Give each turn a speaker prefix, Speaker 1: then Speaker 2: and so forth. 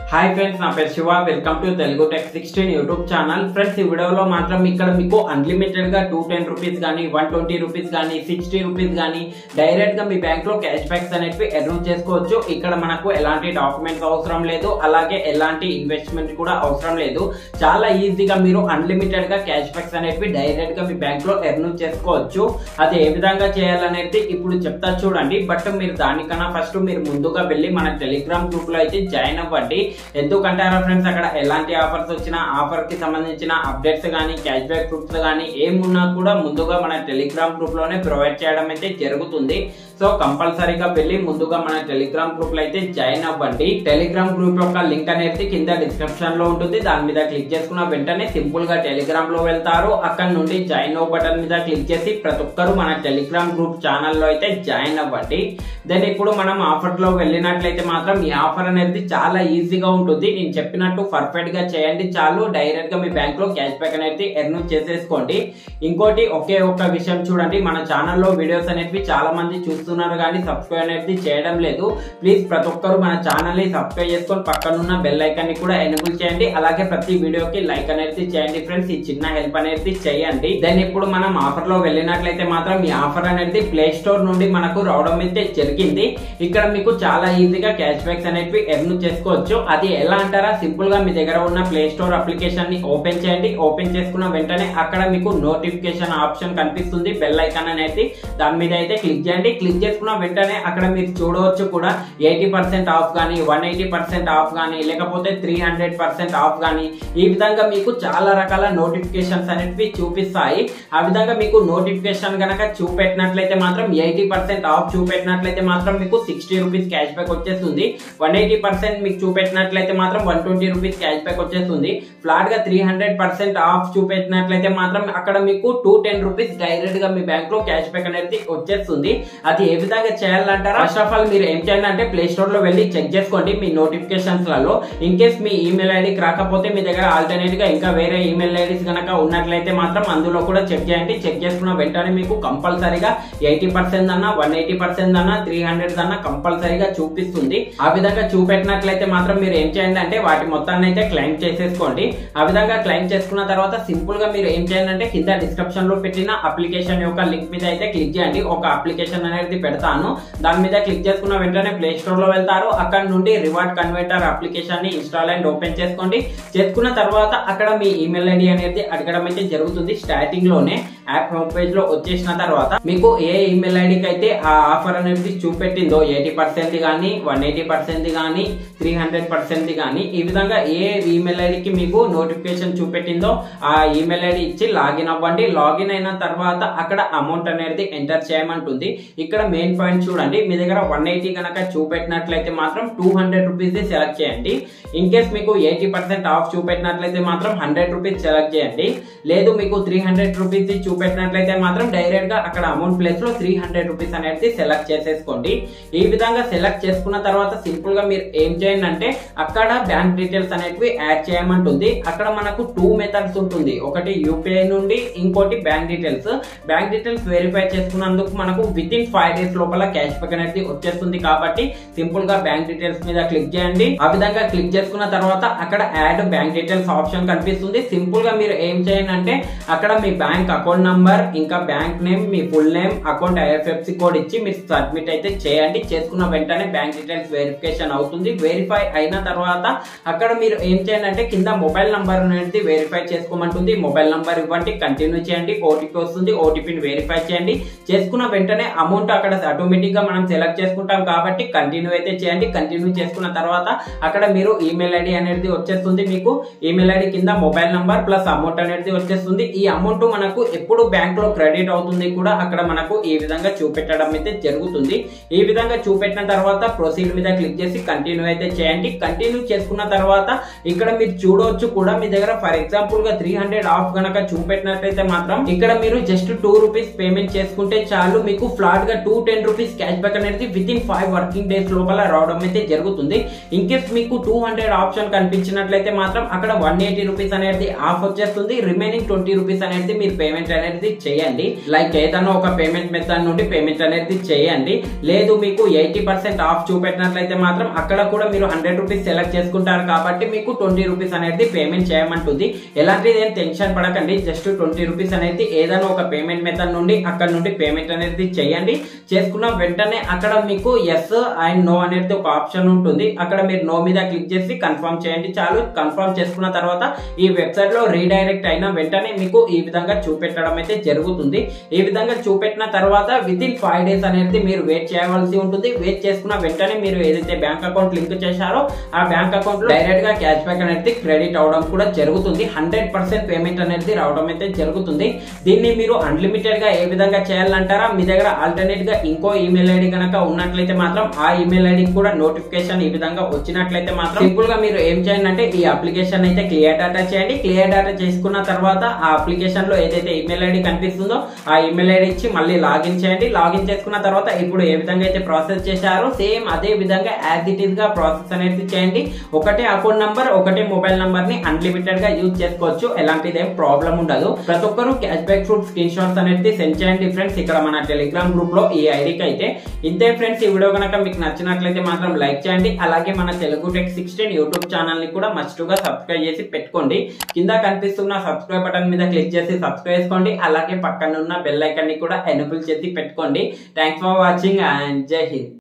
Speaker 1: hi friends నా పేరు Shiva welcome to Telugu tech sixteen YouTube channel friends ఈ వీడియోలో మాత్రం ఇక్కడ మీకు అన్లిమిటెడ్ గా టూ టెన్ రూపీస్ కానీ వన్ ట్వంటీ రూపీస్ కానీ సిక్స్టీ రూపీస్ కానీ డైరెక్ట్ గా మీ బ్యాంక్ లో క్యాష్ బ్యాక్స్ అనేవి ఎర్న్ చేసుకోవచ్చు ఇక్కడ మనకు ఎలాంటి డాక్యుమెంట్స్ అవసరం లేదు అలాగే ఎలాంటి ఇన్వెస్ట్మెంట్ కూడా అవసరం లేదు చాలా ఈజీగా మీరు అన్లిమిటెడ్ గా క్యాష్ బ్యాక్స్ అనేవి డైరెక్ట్ గా మీ బ్యాంక్ లో ఎర్న్ చేసుకోవచ్చు అది ఏ విధంగా చేయాలనేది ఇప్పుడు చెప్తా చూడండి బట్ మీరు దానికన్నా ఫస్ట్ మీరు ముందుగా వెళ్ళి మన టెలిగ్రామ్ గ్రూప్ లో అయితే జాయిన్ అవ్వండి ఎందుకంటారా ఫ్రెండ్స్ అక్కడ ఎలాంటి ఆఫర్స్ వచ్చినా ఆఫర్ కి సంబంధించిన అప్డేట్స్ కానీ క్యాష్ బ్యాక్ గ్రూప్స్ కానీ ఏమున్నా కూడా ముందుగా మన టెలిగ్రామ్ గ్రూప్ లోనే ప్రొవైడ్ చేయడం అయితే జరుగుతుంది సో కంపల్సరీగా వెళ్ళి ముందుగా మన టెలిగ్రామ్ గ్రూప్ లో అయితే జాయిన్ అవ్వండి టెలిగ్రామ్ గ్రూప్ యొక్క లింక్ అనేది కింద డిస్క్రిప్షన్ లో ఉంటుంది దాని మీద క్లిక్ చేసుకున్న వెంటనే సింపుల్ గా టెలిగ్రామ్ లో వెళ్తారు అక్కడ నుండి జాయిన్ అవ్వ బటన్ మీద క్లిక్ చేసి ప్రతి ఒక్కరు మన టెలిగ్రామ్ గ్రూప్ ఛానల్లో అయితే జాయిన్ అవ్వండి దెన్ ఇప్పుడు మనం ఆఫర్ లో వెళ్ళినట్లయితే మాత్రం ఈ ఆఫర్ అనేది చాలా ఈజీగా ఉంటుంది నేను చెప్పినట్టు పర్ఫెక్ట్ గా చేయండి చాలు డైరెక్ట్ గా మీ బ్యాంక్ లో క్యాష్ బ్యాక్ అనేది ఎర్న్ చేసేసుకోండి ఇంకోటి ఒకే ఒక్క విషయం చూడండి మన ఛానల్లో వీడియోస్ అనేవి చాలా మంది చూస్తున్నారు కానీ సబ్స్క్రైబ్ అనేది చేయడం లేదు ప్లీజ్ ప్రతి ఒక్కరు మన ఛానల్ ని సబ్స్క్రైబ్ చేసుకొని పక్కనున్న బెల్ ఐకాన్ ని కూడా ఎనేబుల్ చేయండి అలాగే ప్రతి వీడియోకి లైక్ అనేది చేయండి ఫ్రెండ్స్ ఈ చిన్న హెల్ప్ అనేది చేయండి దెన్ ఇప్పుడు మనం ఆఫర్ లో వెళ్ళినట్లయితే మాత్రం ఈ ఆఫర్ అనేది ప్లే స్టోర్ నుండి మనకు రావడం అయితే జరిగింది ఇక్కడ మీకు చాలా ఈజీగా క్యాష్ బ్యాక్స్ అనేవి ఎర్న్ చేసుకోవచ్చు అది ఎలా అంటారా సింపుల్ గా మీ దగ్గర ఉన్న ప్లే స్టోర్ అప్లికేషన్ ని ఓపెన్ చేయండి ఓపెన్ చేసుకున్న వెంటనే అక్కడ మీకు నోటిఫికేషన్ ఆప్షన్ కనిపిస్తుంది బెల్ ఐకాన్ అనేది దాని మీద అయితే క్లిక్ చేయండి క్లిక్ చేసుకున్న వెంటనే అక్కడ మీరు చూడవచ్చు కూడా ఎయిటీ పర్సెంట్ ఆఫ్ కానీ వన్ ఎయిటీ పర్సెంట్ ఆఫ్ కానీ లేకపోతే త్రీ హండ్రెడ్ పర్సెంట్ ఆఫ్ కానీ ఈ విధంగా మీకు చాలా రకాల నోటిఫికేషన్స్ అనేవి చూపిస్తాయి ఆ విధంగా మీకు నోటిఫికేషన్ కనుక చూపెట్టినట్లయితే మాత్రం ఎయిటీ పర్సెంట్ ఆఫ్ చూపెట్టినట్లయితే మాత్రం మీకు సిక్స్టీ రూపీస్ క్యాష్ బ్యాక్ వచ్చేస్తుంది వన్ ఎయిటీ పర్సెంట్ మీకు చూపెట్టినట్లయితే మాత్రం one twenty rupees cash cashback వచ్చేస్తుంది ఫ్లాట్ గా త్రీ హండ్రెడ్ పర్సెంట్ ఆఫ్ చూపెట్టినట్లయితే మాత్రం అక్కడ మీకు టూ టెన్ రూపీస్ డైరెక్ట్ గా మీ బ్యాంక్ లో క్యాష్ బ్యాక్ అనేది వచ్చేస్తుంది అది ఏ విధంగా చేయాలంటారా ఫస్ట్ ఆఫ్ ఆల్ మీరు ఏం చేయాలంటే ప్లే స్టోర్ లో వెళ్ళి చెక్ చేసుకోండి మీ నోటిఫికేషన్స్ లలో ఇన్ కేస్ మీ ఈమెయిల్ ఐడికి రాకపోతే మీ దగ్గర ఆల్టర్నేట్ గా ఇంకా వేరే ఈమెయిల్ ఐడీస్ కనుక ఉన్నట్లయితే మాత్రం అందులో కూడా చెక్ చేయండి చెక్ చేసుకున్న వెంటనే మీకు కంపల్సరీగా ఎయిటీ పర్సెంట్ అన్న వన్ ఎయిటీ పర్సెంట్ అన్న త్రీ హండ్రెడ్ అన్న కంపల్సరీగా చూపిస్తుంది ఆ విధంగా చూపెట్టినట్లయితే మాత్రం మీరు ఏం చేయండి అంటే వాటి మొత్తాన్ని అయితే క్లైమ్ చేసేసుకోండి ఆ విధంగా క్లైమ్ చేసుకున్న తర్వాత సింపుల్ గా మీరు ఏం చేయండి అంటే కింద డిస్క్రిప్షన్ లో పెట్టిన అప్లికేషన్ యొక్క లింక్ మీద అయితే క్లిక్ చేయండి ఒక అప్లికేషన్ అనేది పెడతాను దాని మీద క్లిక్ చేసుకున్న వెంటనే ప్లే స్టోర్ లో వెళ్తారు అక్కడ నుండి రివార్డ్ కన్వర్టర్ అప్లికేషన్ ని ఇన్స్టాల్ అండ్ ఓపెన్ చేసుకోండి చేసుకున్న తర్వాత అక్కడ మీ ఈమెయిల్ ఐడి అనేది అడగడం అయితే జరుగుతుంది స్టార్టింగ్ లోనే యాప్ హోమ్ పేజ్ లో వచ్చేసిన తర్వాత మీకు ఏ ఈమెయిల్ ఐడికి అయితే ఆ ఆఫర్ అనేది చూపెట్టిందో ఎయిటీ పర్సెంట్ కానీ వన్ ఎయిటీ పర్సెంట్ కానీ త్రీ హండ్రెడ్ పర్సెంట్ కానీ ఈ విధంగా ఏ ఈమెయిల్ ఐడికి మీకు నోటిఫికేషన్ చూపెట్టిందో ఆ ఈమెయిల్ ఐడి ఇచ్చి లాగిన్ అవ్వండి లాగిన్ అయిన తర్వాత అక్కడ అమౌంట్ అనేది ఎంటర్ చేయమంటుంది ఇక్కడ మెయిన్ పాయింట్ చూడండి మీ దగ్గర వన్ ఎయిటీ కనుక చూపెట్టినట్లయితే మాత్రం టూ హండ్రెడ్ రూపీస్ సెలెక్ట్ చేయండి ఇన్ కేస్ మీకు ఎయిటీ పర్సెంట్ ఆఫ్ చూపెట్టినట్లయితే మాత్రం హండ్రెడ్ రూపీస్ సెలెక్ట్ చేయండి లేదు మీకు త్రీ హండ్రెడ్ రూపీస్ చూపెట్టినట్లయితే మాత్రం డైరెక్ట్ గా అక్కడ అమౌంట్ ప్లేస్ లో త్రీ హండ్రెడ్ రూపీస్ అనేది సెలెక్ట్ చేసేసుకోండి ఈ విధంగా సెలెక్ట్ చేసుకున్న తర్వాత సింపుల్ గా మీరు ఏం చేయండి అంటే అక్కడ బ్యాంక్ డీటెయిల్స్ అనేవి యాడ్ చేయమంటుంది అక్కడ మనకు టూ మెథడ్స్ ఉంటుంది ఒకటి యూపీఐ నుండి ఇంకోటి bank details bank details verify చేసుకున్నందుకు మనకు విత్ ఇన్ ఫైవ్ డేస్ లోపల క్యాష్ బ్యాక్ అనేది వచ్చేస్తుంది కాబట్టి సింపుల్ గా బ్యాంక్ డీటెయిల్స్ మీద క్లిక్ చేయండి ఆ విధంగా క్లిక్ చేసుకున్న తర్వాత అక్కడ యాడ్ బ్యాంక్ డీటెయిల్స్ ఆప్షన్ కనిపిస్తుంది సింపుల్ గా మీరు ఏం చేయండి అంటే అక్కడ మీ బ్యాంక్ అకౌంట్ నంబర్ ఇంకా బ్యాంక్ నేమ్ మీ full name account IFSC code ఇచ్చి మీరు సబ్మిట్ అయితే చేయండి చేసుకున్న వెంటనే బ్యాంక్ డీటెయిల్స్ వెరిఫికేషన్ అవుతుంది వెరిఫై అయిన తర్వాత అక్కడ మీరు ఏం చేయండి అంటే కింద మొబైల్ నంబర్ అనేది వెరిఫై చేసుకోమంటుంది మొబైల్ నంబర్ ఇవ్వండి కంటిన్యూ చేయండి ఓటీపీ వస్తుంది ఓటీపీని వెరిఫై చేయండి చేసుకున్న వెంటనే అమౌంట్ అక్కడ ఆటోమేటిక్ గా మనం సెలెక్ట్ చేసుకుంటాం కాబట్టి కంటిన్యూ అయితే చేయండి కంటిన్యూ చేసుకున్న తర్వాత అక్కడ మీరు ఈమెయిల్ ఐడి అనేది వచ్చేస్తుంది మీకు ఈమెయిల్ ఐడి కింద మొబైల్ నంబర్ ప్లస్ అమౌంట్ అనేది వచ్చేస్తుంది ఈ అమౌంట్ మనకు ఎప్పుడు బ్యాంక్ లో క్రెడిట్ అవుతుంది కూడా అక్కడ మనకు ఈ విధంగా చూపెట్టడం అయితే జరుగుతుంది ఈ విధంగా చూపెట్టిన తర్వాత ప్రొసీడ్ మీద క్లిక్ చేసి కంటిన్యూ అయితే చేయండి కంటిన్యూ చేసుకున్న తర్వాత ఇక్కడ మీరు చూడవచ్చు కూడా మీ దగ్గర ఫర్ ఎగ్జాంపుల్ గా త్రీ హండ్రెడ్ ఆఫ్ గనక చూపెట్టినట్లయితే మాత్రం ఇక్కడ మీరు జస్ట్ టూ రూపీస్ పేమెంట్ చేసుకుంటే చాలు మీకు ఫ్లాట్ గా two ten rupees cash back అనేది within five working days లోపల రావడం అయితే జరుగుతుంది ఇన్ కేస్ మీకు టూ హండ్రెడ్ ఆప్షన్ కనిపించినట్లయితే మాత్రం అక్కడ వన్ ఎయిటీ రూపీస్ అనేది ఆఫ్ వచ్చేస్తుంది రిమైనింగ్ ట్వంటీ రూపీస్ అనేది మీరు పేమెంట్ అనేది చేయండి లైక్ ఏదైనా ఒక పేమెంట్ మెథడ్ నుండి పేమెంట్ అనేది చేయండి లేదు మీకు ఎయిటీ పర్సెంట్ ఆఫ్ చూపెట్టినట్లయితే మాత్రం అక్కడ కూడా మీరు హండ్రెడ్ రూపీస్ సెలెక్ట్ చేసుకుంటారు కాబట్టి మీకు ట్వంటీ రూపీస్ అనేది పేమెంట్ చేయమంటుంది ఎలాంటిది ఏం టెన్షన్ పడకండి జస్ట్ ట్వంటీ రూపీస్ అనేది ఏదైనా ఒక పేమెంట్ మెథడ్ నుండి అక్కడ నుండి పేమెంట్ అనేది చేయండి చేసుకున్న వెంటనే అక్కడ మీకు ఎస్ అండ్ నో అనేది ఒక ఆప్షన్ ఉంటుంది అక్కడ మీరు నో మీద క్లిక్ చేసి కన్ఫర్మ్ చేయండి చాలు కన్ఫర్మ్ చేసుకున్న తర్వాత ఈ వెబ్సైట్ లో రీడైరెక్ట్ అయిన వెంటనే మీకు ఈ విధంగా చూపెట్టడం అయితే జరుగుతుంది ఈ విధంగా చూపెట్టిన తర్వాత విత్ ఇన్ ఫైవ్ డేస్ అనేది మీరు వెయిట్ చేయవలసి ఉంటుంది వెయిట్ చేసుకున్న వెంటనే మీరు ఏదైతే బ్యాంక్ అకౌంట్ లింక్ చేశారో ఆ బ్యాంక్ అకౌంట్ లో డైరెక్ట్ గా క్యాష్ బ్యాక్ అనేది క్రెడిట్ అవడం కూడా జరుగుతుంది హండ్రెడ్ పర్సెంట్ పేమెంట్ అనేది రావడం అయితే జరుగుతుంది దీన్ని మీరు అన్లిమిటెడ్ గా ఏ విధంగా చేయాలంటారా మీ దగ్గర ఆల్టర్నేట్ గా ఇంకో ఈమెయిల్ ఐడి కనుక ఉన్నట్లయితే మాత్రం ఆ ఈమెయిల్ ఐడి కూడా నోటిఫికేషన్ ఈ విధంగా వచ్చినట్లయితే మాత్రం సింపుల్ గా మీరు ఏం చేయండి అంటే ఈ అప్లికేషన్ అయితే క్లియర్ డేటా చేయండి క్లియర్ డేటా చేసుకున్న తర్వాత ఆ అప్లికేషన్ లో ఏదైతే ఈమెయిల్ ఐడి కనిపిస్తుందో ఆ ఈమెయిల్ ఐడి ఇచ్చి మళ్ళీ లాగిన్ చేయండి లాగిన్ చేసుకున్న తర్వాత ఇప్పుడు ఏ విధంగా అయితే ప్రాసెస్ చేశారో సేమ్ అదే విధంగా యాజ్ ఇట్ ఈస్ గా ప్రాసెస్ అనేది చేయండి ఒకటే అకౌంట్ నంబర్ ఒకటే మొబైల్ నంబర్ ని అన్లిమిటెడ్ గా యూజ్ చేసుకోవచ్చు ఎలాంటిది ఏం ప్రాబ్లం ఉండదు ప్రతి ఒక్కరు cash back proof screenshots అనేది సెండ్ చేయండి ఫ్రెండ్స్ ఇక్కడ మన టెలిగ్రామ్ గ్రూప్ లో ఈ ఐడికి అయితే ఇంతే ఫ్రెండ్స్ ఈ వీడియో కనుక మీకు నచ్చినట్లయితే మాత్రం లైక్ చేయండి అలాగే మన Telugu tech sixteen YouTube channel ని కూడా మస్ట్ గా సబ్స్క్రైబ్ చేసి పెట్టుకోండి కింద కనిపిస్తున్న సబ్స్క్రైబ్ బటన్ మీద క్లిక్ చేసి సబ్స్క్రైబ్ చేసుకోండి అలాగే పక్కన ఉన్న బెల్ ఐకాన్ ని కూడా ఎనేబుల్ చేసి పెట్టుకోండి థ్యాంక్స్ ఫర్ వాచింగ్ అండ్ జై హింద్